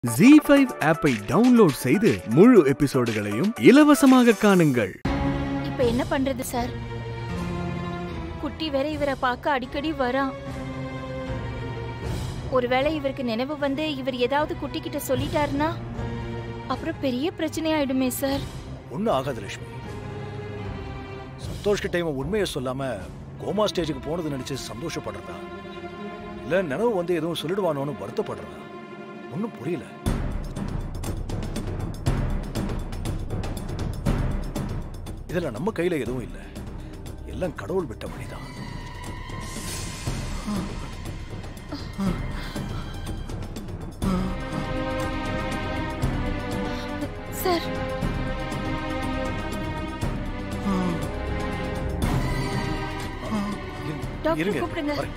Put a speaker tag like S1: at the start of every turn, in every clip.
S1: G five ஆப்பை download செய்து முழு எபிசோடுகளையும் இலவசமாக காணுங்கள்
S2: இப்ப என்ன பண்றது சார் குட்டி வேற இவரை பார்க்க அடிக்கடி வரான் ஒருவேளை இவருக்கு நினைவு வந்து இவர் ஏதாவது குட்டி கிட்ட சொல்லிட்டாருன்னா அப்புறம் பெரிய பிரச்சனை ஆயிடுமே சார்
S3: ஒன்றும் ஆகாது லட்சுமி சந்தோஷ் கிட்ட இவன் உண்மையை சொல்லாம கோமா ஸ்டேஜுக்கு போனது நினைச்சு சந்தோஷப்படுறதா இல்ல நினைவு வந்து எதுவும் சொல்லிடுவானோன்னு வருத்தப்படுறதா ஒன்றும் புரியல இதுல நம்ம கையில எதுவும் இல்லை எல்லாம் கடவுள் விட்ட வழிதான்
S2: சார்
S3: இருங்க,
S2: டாக்டர்
S3: இருங்க,
S2: கூப்பிடுங்க.
S3: வரேன்.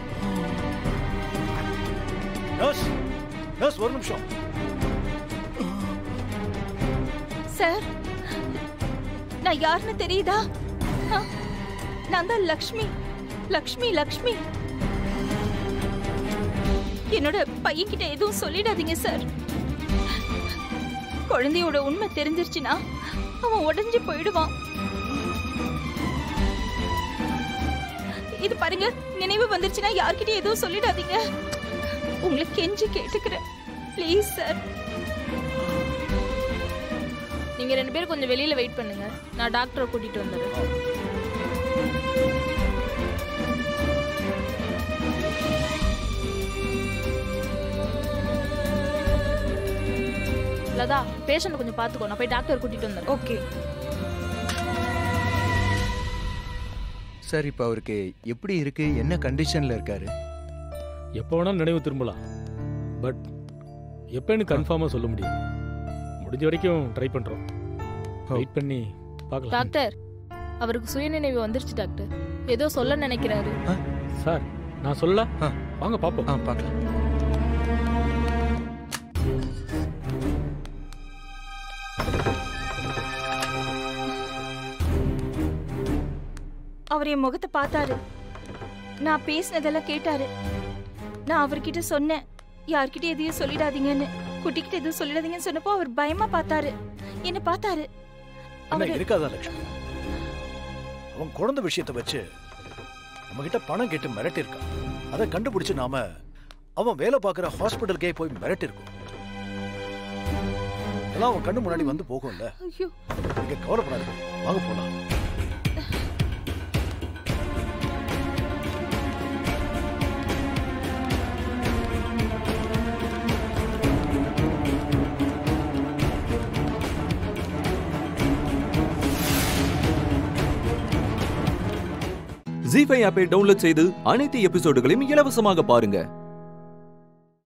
S3: நர்ஸ் நர்ஸ் ஒரு நிமிஷம்
S2: சார் நான் யாருன்னு தெரியுதா ஆ, நான் தான் லக்ஷ்மி லக்ஷ்மி லக்ஷ்மி என்னோட பையன்கிட்ட எதுவும் சொல்லிடாதீங்க சார் குழந்தையோட உண்மை தெரிஞ்சிருச்சுன்னா அவன் உடைஞ்சு போயிடுவான் இது பாருங்க நினைவு வந்துருச்சுன்னா யார்கிட்டயும் எதுவும் சொல்லிடாதீங்க உங்களை கெஞ்சி கேட்டுக்கிறேன் ப்ளீஸ் சார்
S4: நீங்க ரெண்டு பேரும் கொஞ்சம் வெளியில வெயிட் பண்ணுங்க நான் டாக்டரை கூட்டிட்டு வந்துடுறேன் லதா பேஷண்ட் கொஞ்சம் பாத்துக்கோ நான் போய் டாக்டர் கூட்டிட்டு வந்துடுறேன்
S2: ஓகே
S5: சார் இப்போ அவருக்கு எப்படி இருக்கு என்ன கண்டிஷன்ல இருக்காரு
S6: எப்போ வேணாலும் நினைவு திரும்பலாம் பட் எப்போன்னு கன்ஃபார்மாக சொல்ல முடியாது முடிஞ்ச வரைக்கும் ட்ரை பண்ணுறோம் வெயிட் பண்ணி பார்க்கலாம்
S4: டாக்டர் அவருக்கு சுயநினைவு வந்துருச்சு டாக்டர் ஏதோ சொல்ல நினைக்கிறாரு
S6: சார் நான் சொல்ல
S5: ஆ.
S6: வாங்க பார்ப்போம்
S5: ஆ பார்க்கலாம்
S2: அவர் என் முகத்தை பார்த்தாரு நான் பேசினதெல்லாம் கேட்டாரு நான் அவர்கிட்ட சொன்னேன் யார்கிட்ட எதையும் சொல்லிடாதீங்கன்னு குட்டிக்கிட்ட எதுவும் சொல்லிடாதீங்கன்னு சொன்னப்போ அவர் பயமா பார்த்தாரு என்ன பார்த்தாரு
S3: என்ன
S2: அவரு
S3: இருக்காதா லட்சுமி அவன் குழந்தை விஷயத்தை வச்சு நம்ம கிட்ட பணம் கேட்டு மிரட்டி இருக்கான் அதை கண்டுபிடிச்சு நாம அவன் வேலை பார்க்குற ஹாஸ்பிட்டலுக்கே போய் மிரட்டி இருக்கோம் இதெல்லாம் அவன் கண்ணு முன்னாடி வந்து போகும்ல
S2: ஐயோ
S3: நீங்க கவலைப்படாது வாங்க போலாம்
S7: ஜி ஃபைவ் ஆப்பை டவுன்லோட் செய்து அனைத்து எபிசோடுகளையும் இலவசமாக பாருங்க